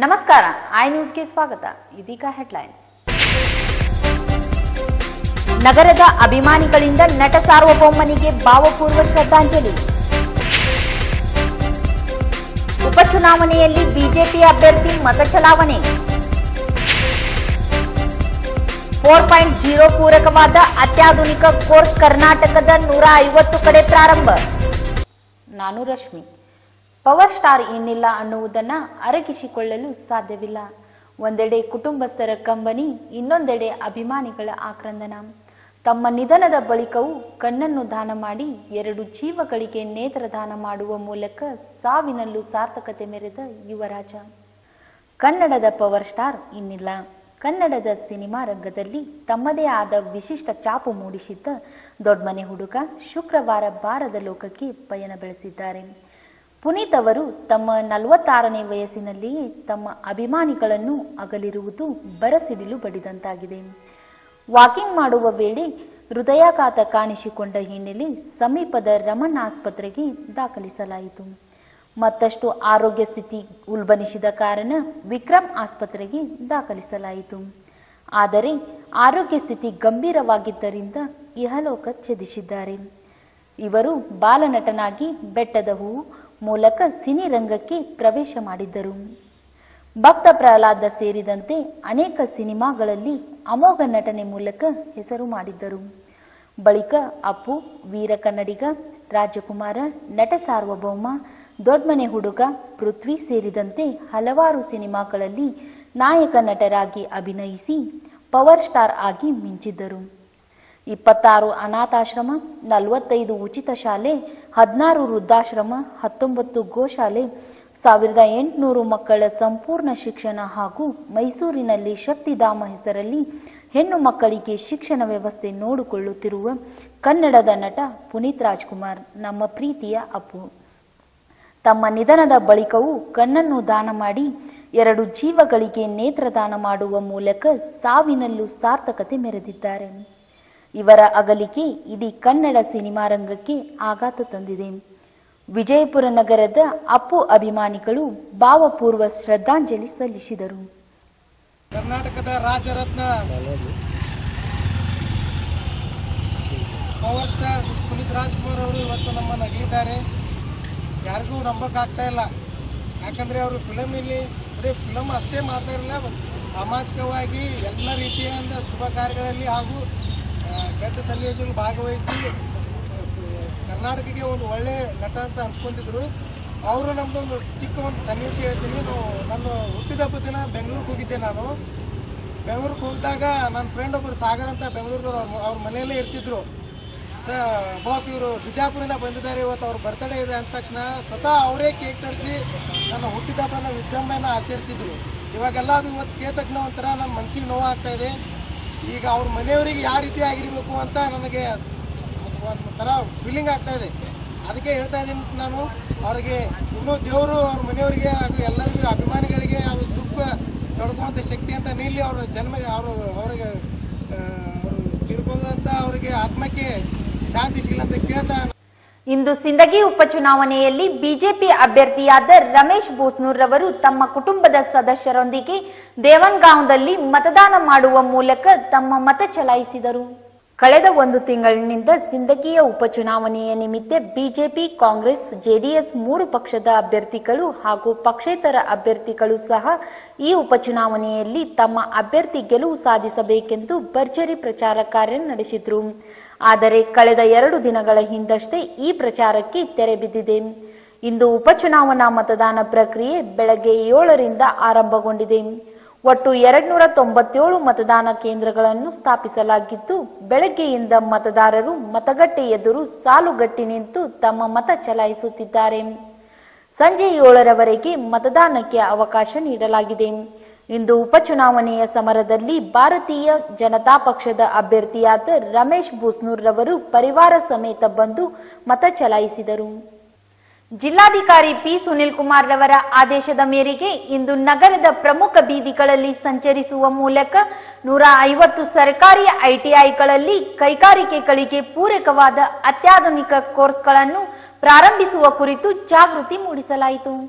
ನಮಸ್ಕಾರ ಐ ನ್ಯೂಸ್ಗೆ ಸ್ವಾಗತ ಇದೀಗ ಹೆಡ್ಲೈನ್ಸ್ ನಗರದ ಅಭಿಮಾನಿಗಳಿಂದ ನಟ ಸಾರ್ವಭೌಮನಿಗೆ ಭಾವಪೂರ್ವ ಶ್ರದ್ಧಾಂಜಲಿ ಉಪಚುನಾವಣೆಯಲ್ಲಿ ಬಿಜೆಪಿ ಅಭ್ಯರ್ಥಿ ಮತ ಚಲಾವಣೆ ಫೋರ್ ಪಾಯಿಂಟ್ ಜೀರೋ ಪೂರಕವಾದ ಅತ್ಯಾಧುನಿಕ ಕೋರ್ಸ್ ಕರ್ನಾಟಕದ ನೂರ ಐವತ್ತು ಕಡೆ ಪ್ರಾರಂಭ ನಾನು ರಶ್ಮಿ ಪವರ್ ಸ್ಟಾರ್ ಇನ್ನಿಲ್ಲ ಅನ್ನುವುದನ್ನ ಅರಗಿಸಿಕೊಳ್ಳಲು ಸಾಧ್ಯವಿಲ್ಲ ಒಂದೆಡೆ ಕುಟುಂಬಸ್ಥರ ಕಂಬನಿ ಇನ್ನೊಂದೆಡೆ ಅಭಿಮಾನಿಗಳ ಆಕ್ರಂದನ ತಮ್ಮ ನಿಧನದ ಬಳಿಕವೂ ಕಣ್ಣನ್ನು ದಾನ ಮಾಡಿ ಎರಡು ಜೀವಗಳಿಗೆ ನೇತ್ರದಾನ ಮಾಡುವ ಮೂಲಕ ಸಾವಿನಲ್ಲೂ ಸಾರ್ಥಕತೆ ಮೆರೆದ ಯುವರಾಜ ಕನ್ನಡದ ಪವರ್ ಸ್ಟಾರ್ ಇನ್ನಿಲ್ಲ ಕನ್ನಡದ ಸಿನಿಮಾ ರಂಗದಲ್ಲಿ ತಮ್ಮದೇ ಆದ ವಿಶಿಷ್ಟ ಚಾಪು ಮೂಡಿಸಿದ್ದ ದೊಡ್ಮನೆ ಹುಡುಗ ಶುಕ್ರವಾರ ಬಾರದ ಲೋಕಕ್ಕೆ ಪಯಣ ಬೆಳೆಸಿದ್ದಾರೆ ಪುನೀತ್ ಅವರು ತಮ್ಮ ನಲವತ್ತಾರನೇ ವಯಸ್ಸಿನಲ್ಲಿಯೇ ತಮ್ಮ ಅಭಿಮಾನಿಗಳನ್ನು ಅಗಲಿರುವುದು ಬರಸಿಡಿಲು ಬಡಿದಂತಾಗಿದೆ ವಾಕಿಂಗ್ ಮಾಡುವ ವೇಳೆ ಹೃದಯಾಘಾತ ಕಾಣಿಸಿಕೊಂಡ ಹಿನ್ನೆಲೆ ಸಮೀಪದ ರಮನ್ ಆಸ್ಪತ್ರೆಗೆ ದಾಖಲಿಸಲಾಯಿತು ಮತ್ತಷ್ಟು ಆರೋಗ್ಯ ಸ್ಥಿತಿ ಉಲ್ಬಣಿಸಿದ ಕಾರಣ ವಿಕ್ರಮ್ ಆಸ್ಪತ್ರೆಗೆ ದಾಖಲಿಸಲಾಯಿತು ಆದರೆ ಆರೋಗ್ಯ ಸ್ಥಿತಿ ಗಂಭೀರವಾಗಿದ್ದರಿಂದ ಇಹಲೋಕ ತ್ಯಜಿಸಿದ್ದಾರೆ ಇವರು ಬಾಲನಟನಾಗಿ ಬೆಟ್ಟದ ಹೂವು ಮೂಲಕ ಸಿನಿ ರಂಗಕ್ಕೆ ಪ್ರವೇಶ ಮಾಡಿದ್ದರು ಭಕ್ತ ಪ್ರಹ್ಲಾದ ಸೇರಿದಂತೆ ಅನೇಕ ಸಿನಿಮಾಗಳಲ್ಲಿ ಅಮೋಘ ನಟನೆ ಮೂಲಕ ಹೆಸರು ಮಾಡಿದ್ದರು ಬಳಿಕ ಅಪ್ಪು ವೀರ ಕನ್ನಡಿಗ ರಾಜಕುಮಾರ ನಟ ಸಾರ್ವಭೌಮ ದೊಡ್ಮನೆ ಹುಡುಗ ಪೃಥ್ವಿ ಸೇರಿದಂತೆ ಹಲವಾರು ಸಿನಿಮಾಗಳಲ್ಲಿ ನಾಯಕ ನಟರಾಗಿ ಅಭಿನಯಿಸಿ ಪವರ್ ಸ್ಟಾರ್ ಆಗಿ ಮಿಂಚಿದ್ದರು ಇಪ್ಪತ್ತಾರು ಅನಾಥಾಶ್ರಮ ನಲವತ್ತೈದು ಉಚಿತ ಶಾಲೆ ಹದಿನಾರು ವೃದ್ಧಾಶ್ರಮ ಹತ್ತೊಂಬತ್ತು ಗೋಶಾಲೆ ಸಾವಿರದ ಎಂಟುನೂರು ಮಕ್ಕಳ ಸಂಪೂರ್ಣ ಶಿಕ್ಷಣ ಹಾಗೂ ಮೈಸೂರಿನಲ್ಲಿ ಶಕ್ತಿಧಾಮ ಹೆಸರಲ್ಲಿ ಹೆಣ್ಣು ಮಕ್ಕಳಿಗೆ ಶಿಕ್ಷಣ ವ್ಯವಸ್ಥೆ ನೋಡಿಕೊಳ್ಳುತ್ತಿರುವ ಕನ್ನಡದ ನಟ ಪುನೀತ್ ರಾಜ್ಕುಮಾರ್ ನಮ್ಮ ಪ್ರೀತಿಯ ಅಪ್ಪು ತಮ್ಮ ನಿಧನದ ಬಳಿಕವೂ ಕಣ್ಣನ್ನು ದಾನ ಮಾಡಿ ಎರಡು ಜೀವಗಳಿಗೆ ನೇತ್ರದಾನ ಮಾಡುವ ಮೂಲಕ ಸಾವಿನಲ್ಲೂ ಸಾರ್ಥಕತೆ ಮೆರೆದಿದ್ದಾರೆ ಇವರ ಅಗಲಿಕೆ ಇಡೀ ಕನ್ನಡ ಸಿನಿಮಾ ರಂಗಕ್ಕೆ ಆಘಾತ ತಂದಿದೆ ವಿಜಯಪುರ ನಗರದ ಅಪ್ಪು ಅಭಿಮಾನಿಗಳು ಭಾವಪೂರ್ವ ಶ್ರದ್ಧಾಂಜಲಿ ಸಲ್ಲಿಸಿದರು ಕರ್ನಾಟಕದ ರಾಜರತ್ನ ಪವರ್ ಸ್ಟಾರ್ ಪುನೀತ್ ರಾಜ್ಕುಮಾರ್ ಅವರು ಇವತ್ತು ನಮ್ಮನ್ನು ಅಗಲಿದ್ದಾರೆ ಯಾರಿಗೂ ನಂಬಕ್ಕಾಗ್ತಾ ಇಲ್ಲ ಯಾಕಂದರೆ ಅವರು ಫಿಲಮಲ್ಲಿ ಬರೀ ಫಿಲಮ್ ಅಷ್ಟೇ ಮಾಡ್ತಾ ಇರಲಿಲ್ಲ ಸಾಮಾಜಿಕವಾಗಿ ಎಲ್ಲ ರೀತಿಯಿಂದ ಶುಭ ಕಾರ್ಯಗಳಲ್ಲಿ ಹಾಗೂ ಆ, ಕೆಟ್ಟ ಸನ್ನಿವೇಶದಲ್ಲಿ ಭಾಗವಹಿಸಿ ಕರ್ನಾಟಕಕ್ಕೆ ಒಂದು ಒಳ್ಳೆ ನಟ ಅಂತ ಅನ್ಸ್ಕೊಂತಿದ್ರು ಅವರು ನಮ್ಮದು ಒಂದು ಚಿಕ್ಕ ಒಂದು ಸನ್ನಿವೇಶ ಹೇಳ್ತೀನಿ ನಾವು ನನ್ನ ಹುಟ್ಟಿದ ಹಬ್ಬದ ದಿನ ಬೆಂಗಳೂರಿಗೆ ಹೋಗಿದ್ದೆ ನಾನು ಬೆಂಗಳೂರಿಗೆ ಹೋಗಿದಾಗ ನನ್ನ ಫ್ರೆಂಡ್ ಒಬ್ಬರು ಸಾಗರ್ ಅಂತ ಬೆಂಗಳೂರು ಅವ್ರ ಮನೆಯಲ್ಲೇ ಇರ್ತಿದ್ರು ಸ ಬಾಸ್ ಇವರು ಬಿಜಾಪುರಿಂದ ಬಂದಿದ್ದಾರೆ ಇವತ್ತು ಅವ್ರ ಬರ್ತಡೇ ಇದೆ ಅಂದ ತಕ್ಷಣ ಸ್ವತಃ ಅವರೇ ಕೇಕ್ ತರಿಸಿ ನನ್ನ ಹುಟ್ಟಿದ ಹಬ್ಬನ ವಿಜೃಂಭಣೆನ ಆಚರಿಸಿದ್ರು ಇವಾಗೆಲ್ಲ ಅದು ಇವತ್ತು ಕೇಳಿದ ತಕ್ಷಣ ಒಂಥರ ನಮ್ಮ ಮನ್ಸಿಗೆ ನೋವಾಗ್ತಾ ಇದೆ ಈಗ ಅವ್ರ ಮನೆಯವರಿಗೆ ಯಾವ ರೀತಿ ಆಗಿರಬೇಕು ಅಂತ ನನಗೆ ಒಂಥರ ಫೀಲಿಂಗ್ ಆಗ್ತಾ ಇದೆ ಅದಕ್ಕೆ ಹೇಳ್ತಾ ಇದ್ದೀನಿ ನಾನು ಅವ್ರಿಗೆ ಇನ್ನೂ ದೇವರು ಅವ್ರ ಮನೆಯವರಿಗೆ ಹಾಗೂ ಎಲ್ಲರಿಗೂ ಅಭಿಮಾನಿಗಳಿಗೆ ಅವ್ರ ದುಃಖ ತೊಡ್ಕುವಂಥ ಶಕ್ತಿ ಅಂತ ನೀಡಲಿ ಅವ್ರ ಜನ್ಮ ಅವರು ಅವರಿಗೆ ಅವರು ತಿರ್ಬೋದಂತ ಅವರಿಗೆ ಆತ್ಮಕ್ಕೆ ಶಾಂತಿ ಸಿಗಲಿ ಅಂತ ಕೇಳ್ತಾ ಇಂದು ಸಿಂದಗಿ ಉಪಚುನಾವಣೆಯಲ್ಲಿ ಬಿಜೆಪಿ ಅಭ್ಯರ್ಥಿಯಾದ ರಮೇಶ್ ಬೋಸ್ನೂರ್ ರವರು ತಮ್ಮ ಕುಟುಂಬದ ಸದಸ್ಯರೊಂದಿಗೆ ದೇವನ್ಗಾಂವ್ದಲ್ಲಿ ಮತದಾನ ಮಾಡುವ ಮೂಲಕ ತಮ್ಮ ಮತ ಚಲಾಯಿಸಿದರು ಕಳೆದ ಒಂದು ತಿಂಗಳಿನಿಂದ ಸಿಂದಗಿಯ ಉಪಚುನಾವಣೆಯ ನಿಮಿತ್ತ ಬಿಜೆಪಿ ಕಾಂಗ್ರೆಸ್ ಜೆಡಿಎಸ್ ಮೂರು ಪಕ್ಷದ ಅಭ್ಯರ್ಥಿಗಳು ಹಾಗೂ ಪಕ್ಷೇತರ ಅಭ್ಯರ್ಥಿಗಳು ಸಹ ಈ ಉಪಚುನಾವಣೆಯಲ್ಲಿ ತಮ್ಮ ಅಭ್ಯರ್ಥಿ ಗೆಲುವು ಸಾಧಿಸಬೇಕೆಂದು ಭರ್ಜರಿ ಪ್ರಚಾರ ಕಾರ್ಯ ನಡೆಸಿದ್ರು ಆದರೆ ಕಳೆದ ಎರಡು ದಿನಗಳ ಹಿಂದಷ್ಟೇ ಈ ಪ್ರಚಾರಕ್ಕೆ ತೆರೆ ಬಿದ್ದಿದೆ ಇಂದು ಉಪಚುನಾವಣಾ ಮತದಾನ ಪ್ರಕ್ರಿಯೆ ಬೆಳಗ್ಗೆ ಏಳರಿಂದ ಆರಂಭಗೊಂಡಿದೆ ಒಟ್ಟು ಎರಡ್ನೂರ ತೊಂಬತ್ತೇಳು ಮತದಾನ ಕೇಂದ್ರಗಳನ್ನು ಸ್ಥಾಪಿಸಲಾಗಿದ್ದು ಬೆಳಗ್ಗೆಯಿಂದ ಮತದಾರರು ಮತಗಟ್ಟೆ ಎದುರು ಸಾಲುಗಟ್ಟಿ ನಿಂತು ತಮ್ಮ ಮತ ಚಲಾಯಿಸುತ್ತಿದ್ದಾರೆ ಸಂಜೆ ಏಳರವರೆಗೆ ಮತದಾನಕ್ಕೆ ಅವಕಾಶ ನೀಡಲಾಗಿದೆ ಇಂದು ಉಪಚುನಾವಣೆಯ ಸಮರದಲ್ಲಿ ಭಾರತೀಯ ಜನತಾ ಪಕ್ಷದ ಅಭ್ಯರ್ಥಿಯಾದ ರಮೇಶ್ ಬೂಸ್ನೂರ್ ರವರು ಪರಿವಾರ ಸಮೇತ ಬಂದು ಮತ ಚಲಾಯಿಸಿದರು ಜಿಲ್ಲಾಧಿಕಾರಿ ಪಿ ಸುನಿಲ್ ಕುಮಾರ್ ರವರ ಆದೇಶದ ಮೇರೆಗೆ ಇಂದು ನಗರದ ಪ್ರಮುಖ ಬೀದಿಗಳಲ್ಲಿ ಸಂಚರಿಸುವ ಮೂಲಕ ನೂರ ಐವತ್ತು ಸರ್ಕಾರಿ ಐಟಿಐಗಳಲ್ಲಿ ಕೈಗಾರಿಕೆಗಳಿಗೆ ಪೂರಕವಾದ ಅತ್ಯಾಧುನಿಕ ಕೋರ್ಸ್ಗಳನ್ನು ಪ್ರಾರಂಭಿಸುವ ಕುರಿತು ಜಾಗೃತಿ ಮೂಡಿಸಲಾಯಿತು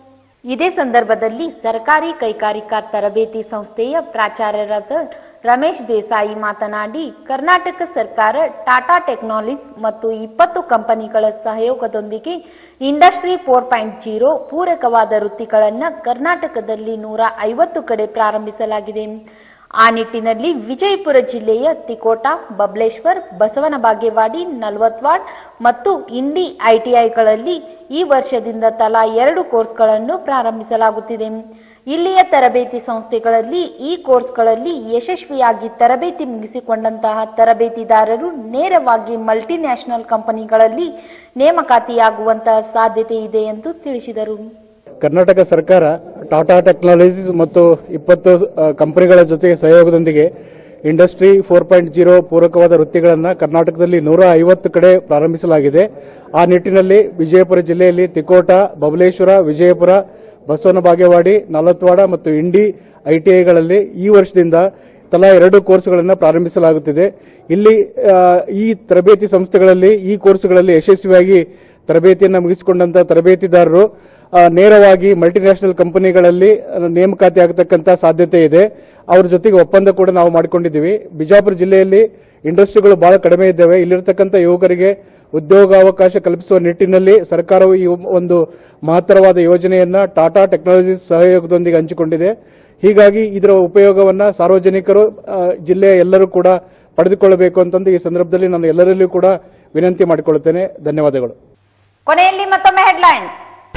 ಇದೇ ಸಂದರ್ಭದಲ್ಲಿ ಸರ್ಕಾರಿ ಕೈಗಾರಿಕಾ ತರಬೇತಿ ಸಂಸ್ಥೆಯ ಪ್ರಾಚಾರ್ಯರಾದ ರಮೇಶ್ ದೇಸಾಯಿ ಮಾತನಾಡಿ ಕರ್ನಾಟಕ ಸರ್ಕಾರ ಟಾಟಾ ಟೆಕ್ನಾಲಜೀಸ್ ಮತ್ತು ಇಪ್ಪತ್ತು ಕಂಪನಿಗಳ ಸಹಯೋಗದೊಂದಿಗೆ ಇಂಡಸ್ಟ್ರಿ ಫೋರ್ ಪಾಯಿಂಟ್ ಜೀರೋ ಪೂರಕವಾದ ವೃತ್ತಿಗಳನ್ನು ಕರ್ನಾಟಕದಲ್ಲಿ ನೂರ ಐವತ್ತು ಕಡೆ ಪ್ರಾರಂಭಿಸಲಾಗಿದೆ ಆ ನಿಟ್ಟಿನಲ್ಲಿ ವಿಜಯಪುರ ಜಿಲ್ಲೆಯ ತಿಕೋಟ ಬಬ್ಲೇಶ್ವರ್ ಬಸವನ ಬಾಗೇವಾಡಿ ನಲ್ವತ್ವಾಡ್ ಮತ್ತು ಇಂಡಿ ಐಟಿಐಗಳಲ್ಲಿ ಈ ವರ್ಷದಿಂದ ತಲಾ ಎರಡು ಕೋರ್ಸ್ಗಳನ್ನು ಪ್ರಾರಂಭಿಸಲಾಗುತ್ತಿದೆ ಇಲ್ಲಿಯ ತರಬೇತಿ ಸಂಸ್ಥೆಗಳಲ್ಲಿ ಈ ಕೋರ್ಸ್ಗಳಲ್ಲಿ ಯಶಸ್ವಿಯಾಗಿ ತರಬೇತಿ ಮುಗಿಸಿಕೊಂಡಂತಹ ತರಬೇತಿದಾರರು ನೇರವಾಗಿ ಮಲ್ಟಿನ್ಯಾಷನಲ್ ಕಂಪನಿಗಳಲ್ಲಿ ನೇಮಕಾತಿಯಾಗುವಂತಹ ಸಾಧ್ಯತೆ ಇದೆ ಎಂದು ತಿಳಿಸಿದರು ಕರ್ನಾಟಕ ಸರ್ಕಾರ ಟಾಟಾ ಟೆಕ್ನಾಲಜೀಸ್ ಮತ್ತು ಇಪ್ಪತ್ತು ಅ, ಕಂಪನಿಗಳ ಜೊತೆಗೆ ಸಹಯೋಗದೊಂದಿಗೆ ಇಂಡಸ್ಟ್ರಿ ಫೋರ್ ಪಾಯಿಂಟ್ ಜೀರೋ ಪೂರಕವಾದ ವೃತ್ತಿಗಳನ್ನು ಕರ್ನಾಟಕದಲ್ಲಿ ನೂರ ಐವತ್ತು ಕಡೆ ಪ್ರಾರಂಭಿಸಲಾಗಿದೆ ಆ ನಿಟ್ಟಿನಲ್ಲಿ ವಿಜಯಪುರ ಜಿಲ್ಲೆಯಲ್ಲಿ ತಿಕೋಟ ಬಬಲೇಶ್ವರ ವಿಜಯಪುರ ಬಸವನ ಬಾಗೇವಾಡಿ ನಲತ್ವಾಡ ಮತ್ತು ಇಂಡಿ ಐಟಿಐಗಳಲ್ಲಿ ಈ ವರ್ಷದಿಂದ ತಲಾ ಎರಡು ಕೋರ್ಸ್ಗಳನ್ನು ಪ್ರಾರಂಭಿಸಲಾಗುತ್ತಿದೆ ಇಲ್ಲಿ ಆ, ಈ ತರಬೇತಿ ಸಂಸ್ಥೆಗಳಲ್ಲಿ ಈ ಕೋರ್ಸ್ಗಳಲ್ಲಿ ಯಶಸ್ವಿಯಾಗಿ ತರಬೇತಿಯನ್ನು ಮುಗಿಸಿಕೊಂಡಂತ ತರಬೇತಿದಾರರು ಆ, ನೇರವಾಗಿ ಮಲ್ಟಿನ್ಯಾಷನಲ್ ಕಂಪನಿಗಳಲ್ಲಿ ಆ, ನೇಮಕಾತಿ ಆಗತಕ್ಕಂತ ಸಾಧ್ಯತೆ ಇದೆ ಅವ್ರ ಜೊತೆಗೆ ಒಪ್ಪಂದ ಕೂಡ ನಾವು ಮಾಡಿಕೊಂಡಿದ್ದೀವಿ ಬಿಜಾಪುರ ಜಿಲ್ಲೆಯಲ್ಲಿ ಇಂಡಸ್ಟ್ರಿಗಳು ಬಹಳ ಕಡಿಮೆ ಇದ್ದಾವೆ ಇಲ್ಲಿರ್ತಕ್ಕಂಥ ಯುವಕರಿಗೆ ಉದ್ಯೋಗಾವಕಾಶ ಕಲ್ಪಿಸುವ ನಿಟ್ಟಿನಲ್ಲಿ ಸರ್ಕಾರವು ಈ ಒಂದು ಮಹತ್ತರವಾದ ಯೋಜನೆಯನ್ನ ಟಾಟಾ ಟೆಕ್ನಾಲಜೀಸ್ ಸಹಯೋಗದೊಂದಿಗೆ ಹಂಚಿಕೊಂಡಿದೆ ಹೀಗಾಗಿ ಇದರ ಉಪಯೋಗವನ್ನ ಸಾರ್ವಜನಿಕರು ಆ, ಜಿಲ್ಲೆಯ ಎಲ್ಲರೂ ಕೂಡ ಪಡೆದುಕೊಳ್ಳಬೇಕು ಅಂತಂದು ಈ ಸಂದರ್ಭದಲ್ಲಿ ನಾನು ಎಲ್ಲರಲ್ಲೂ ಕೂಡ ವಿನಂತಿ ಮಾಡಿಕೊಳ್ಳುತ್ತೇನೆ ಧನ್ಯವಾದಗಳು ಕೊನೆಯಲ್ಲಿ ಮತ್ತೊಮ್ಮೆ ಹೆಡ್ಲೈನ್ಸ್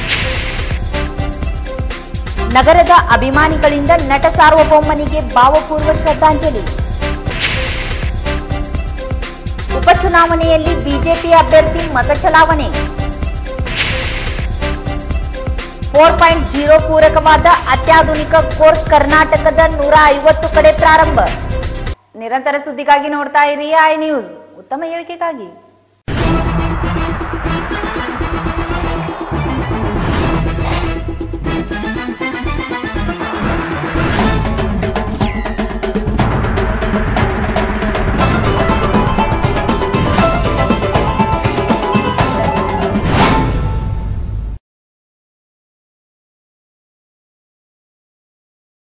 ನಗರದ ಅಭಿಮಾನಿಗಳಿಂದ ನಟ ಸಾರ್ವಭೌಮನಿಗೆ ಭಾವಪೂರ್ವ ಶ್ರದ್ಧಾಂಜಲಿ ಉಪಚುನಾವಣೆಯಲ್ಲಿ ಬಿಜೆಪಿ ಅಭ್ಯರ್ಥಿ ಮತ ಚಲಾವಣೆ ಫೋರ್ ಪಾಯಿಂಟ್ ಜೀರೋ ಪೂರಕವಾದ ಅತ್ಯಾಧುನಿಕ ಕೋರ್ಸ್ ಕರ್ನಾಟಕದ ನೂರ ಐವತ್ತು ಕಡೆ ಪ್ರಾರಂಭ ನಿರಂತರ ಸುದ್ದಿಗಾಗಿ ನೋಡ್ತಾ ಇರಿ ಐ ನ್ಯೂಸ್ ಉತ್ತಮ ಹೇಳಿಕೆಗಾಗಿ